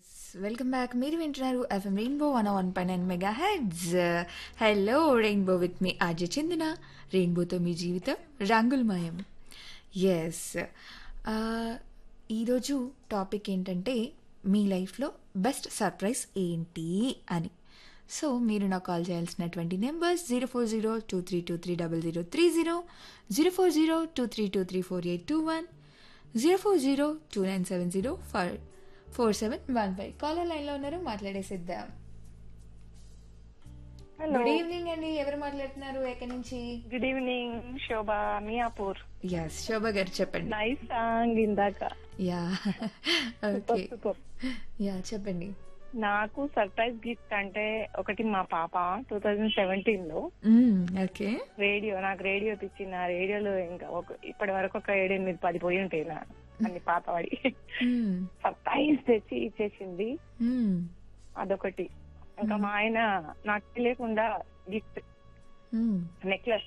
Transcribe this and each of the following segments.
Welcome back మీరు వింటున్నారు FM rainbow one one పై nine mega hits hello rainbow with me RJ చెందిన రెయిన్బోతో మీ జీవితం రంగులమయం ఎస్ ఈరోజు టాపిక్ ఏంటంటే మీ లైఫ్లో బెస్ట్ సర్ప్రైజ్ ఏంటి అని సో మీరు నాకు కాల్ చేయాల్సినటువంటి numbers zero four zero two three two three double zero three zero zero four zero two three two three four eight two one zero four zero two nine seven zero five four seven one five caller లైన్లో ఉన్నారు మాట్లాడేసిద్దాం hello good evening అండి ఎవరు మాట్లాడుతున్నారు ఎక్కడి నుంచి good evening Shobha Miyapur yes Shobha garu చెప్పండి nice song ఇందాక yeah super okay super yeah చెప్పండి నాకు సర్ప్రైజ్ గిఫ్ట్ అంటే ఒకటి మా పాప టూ థౌజండ్ సెవెంటీన్ లో ఓకే రేడియో నాకు రేడియో తెచ్చింది ఆ రేడియోలో ఇంకా ఒక ఇప్పటి వరకు ఒక ఏడు ఎనిమిది పది పోయి ఉంటాయి నా అన్ని పాతవాడి సర్ప్రైజ్ తెచ్చి ఇచ్చేసింది అదొకటి ఇంకా మా ఆయన నాకు తెలియకుండా గిఫ్ట్ నెక్లెస్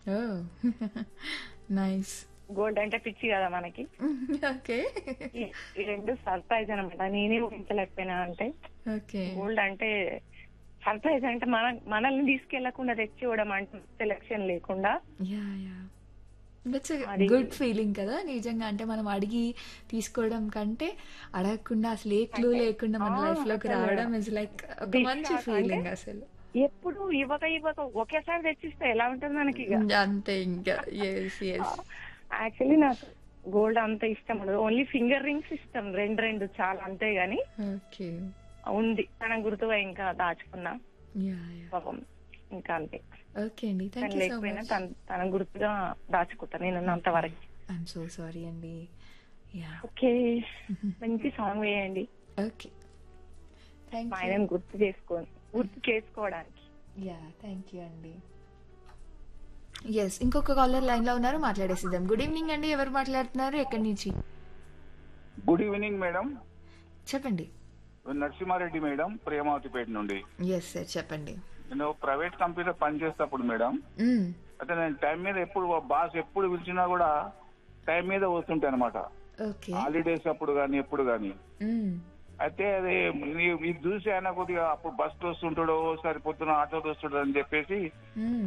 నైస్ గోల్డ్ అంటే పిచ్చి కదా మనకి ఓకే ఈ- ఈ రెండు సర్ప్రైజ్ అనమాట నేనే ఊహించలేకపోయినా అంటే ఓకే గోల్డ్ అంటే సర్ప్రైజ్ అంటే మన మనల్ని తీసుకెళ్లకుండా తెచ్చి ఇవ్వడం అంటే సెలెక్షన్ లేకుండా యా యా దట్స్ అది- గుడ్ ఫీలింగ్ కదా నిజంగా అంటే మనం అడిగి తీసుకోవడం కంటే అడగకుండా అసలు ఏ క్లూ లేకుండా మన ఆ, లైఫ్ లోకి అసలు రావడం ఇస్ లైక్ ఒక Big మంచి shock ఫీలింగ్ అంటే- అసలు ఎప్పుడు ఇవ్వక ఇవ్వక ఒకేసారి తెచ్చిస్తే ఎలా ఉంటుంది మనకి ఇక అంతే ఇంకా ఎస్ ఎస్ యాక్చువల్లీ నాకు గోల్డ్ అంత ఇష్టం ఉండదు ఓన్లీ ఫింగర్ రింగ్స్ ఇష్టం రెండు రెండు చాలా అంతే గాని ఓకే ఉంది తన గుర్తుగా ఇంకా దాచుకున్నా యా యా పాపం ఇంకా అంతే ఓకే అండి తను థ్యాంక్ యూ సో లేకపోయినా మచ్ తన తన గుర్తుగా దాచుకుంటా నేను ఉన్నంత వరకు ఐఎమ్ సో సారీ అండి యా ఓకే మంచి సాంగ్ వేయండి ఓకే థ్యాంక్ మా యూ ఆయనను గుర్తు చేసుకోండి గుర్తు చేసుకోవడానికి యా థ్యాంక్ యూ అండి ఎస్ ఇంకొక కాలర్ లైన్ లో ఉన్నారు మాట్లాడేసిద్దాం గుడ్ ఈవినింగ్ అండి ఎవరు మాట్లాడుతున్నారు ఎక్కడి నుంచి గుడ్ ఈవినింగ్ మేడం చెప్పండి నరసింహారెడ్డి మేడం ప్రేమావతిపేట నుండి ఎస్ సార్ చెప్పండి నేను ప్రైవేట్ కంపెనీలో పనిచేసేటప్పుడు మేడం మ్మ్. అయితే నేను టైం మీద ఎప్పుడు బాస్ ఎప్పుడు పిలిచినా కూడా టైం మీద వస్తుంటాయి అనమాట ఓకే హాలిడేస్ అప్పుడు కానీ ఎప్పుడు కానీ మ్మ్. అయితే అది నీ- ఇది చూసి ఆయన కొద్దిగా అప్పుడు బస్ వస్తుంటాడో ఒకసారి పొద్దున ఆటో వస్తుంటాడు అని చెప్పేసి మ్మ్.